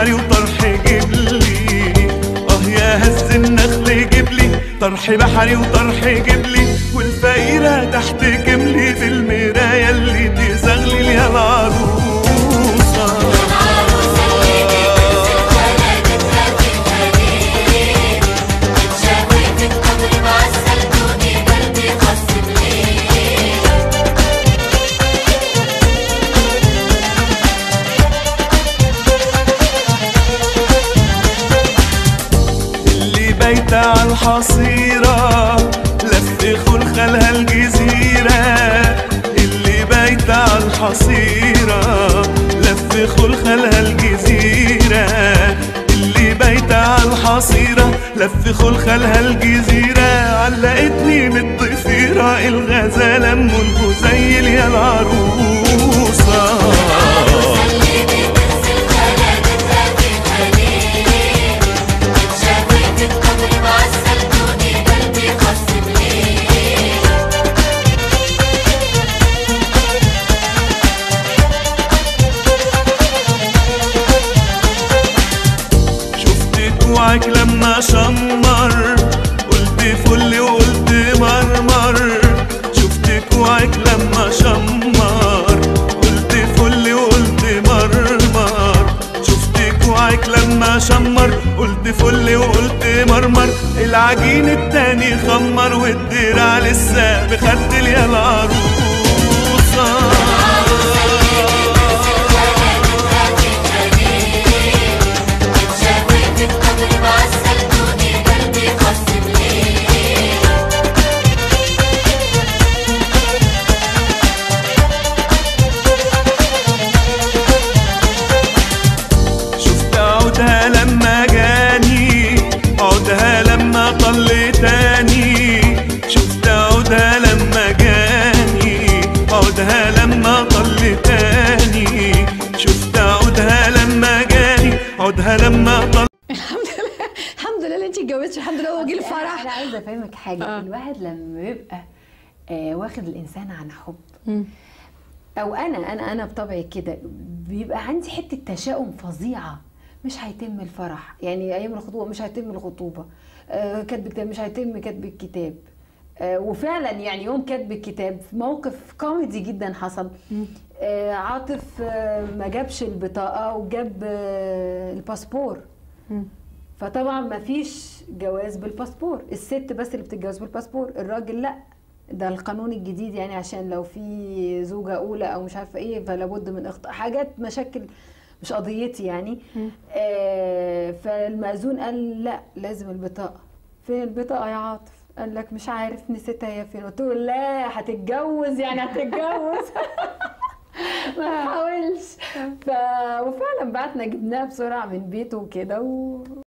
بحري وطرح جبلي اه يا هز النخل جبلي طرح بحري وطرح جبلي والفقيرة تحت جبلي في المراية اللي تزغلل يا العروسة العروسة اللي بتنزل ولدتها في الحرير شويت القبر معسل دوني قلبي خصم ليه اللي بايتة على الحصيرة لف خلخلها الجزيرة اللي بايتة على الحصيرة لف خلخلها الجزيرة اللي بايتة على الحصيرة لف خلخلها الجزيرة علقتني بالضفيرة الغزالة ام الهزيل يا العروسة اللي بتنزل ولدتها في الحرير شويت القبر معسل دوني قلبي خصم ليه شفت كوعك لما شمر قلت فل وقلت مرمر شفت كوعك لما شمر قلت فل وقلت مرمر شفت كوعك لما شمر قلت فل وقلت مرمر العجين التاني خمر والدراع لسه بخدل يا العروسه شويت القبر معسل دوني قلبي خصم ليه شفت عودها لما جاني عودها لما طل تاني شفت عودها لما جاني عودها لما طل تاني شفت عودها لما جاني عودها لما طل الحمد لله الحمد لله اللي انت اتجوزتي الحمد لله هو جه انا الفرح عايزه افهمك حاجه آه. آه. الواحد لما بيبقى آه واخد الانسان عن حب او انا انا انا بطبعي كده بيبقى عندي حته تشاؤم فظيعه مش هيتم الفرح يعني ايام الخطوبه مش هيتم الخطوبه آه كتب كتاب مش هيتم كتب الكتاب آه وفعلا يعني يوم كتب الكتاب في موقف كوميدي جدا حصل آه عاطف آه ما جابش البطاقه وجاب آه الباسبور فطبعا ما فيش جواز بالباسبور الست بس اللي بتتجوز بالباسبور الراجل لا ده القانون الجديد يعني عشان لو في زوجة أولى أو مش عارفة إيه فلا بد من إخطاء حاجات مشاكل مش قضيتي يعني آه فالمأذون قال لا لازم البطاقة فين البطاقة يا عاطف قال لك مش عارف نسيتها هي فين قلت له لا هتتجوز يعني هتتجوز ما تحاولش ف... وفعلا بعتنا جبناها بسرعة من بيته وكده و...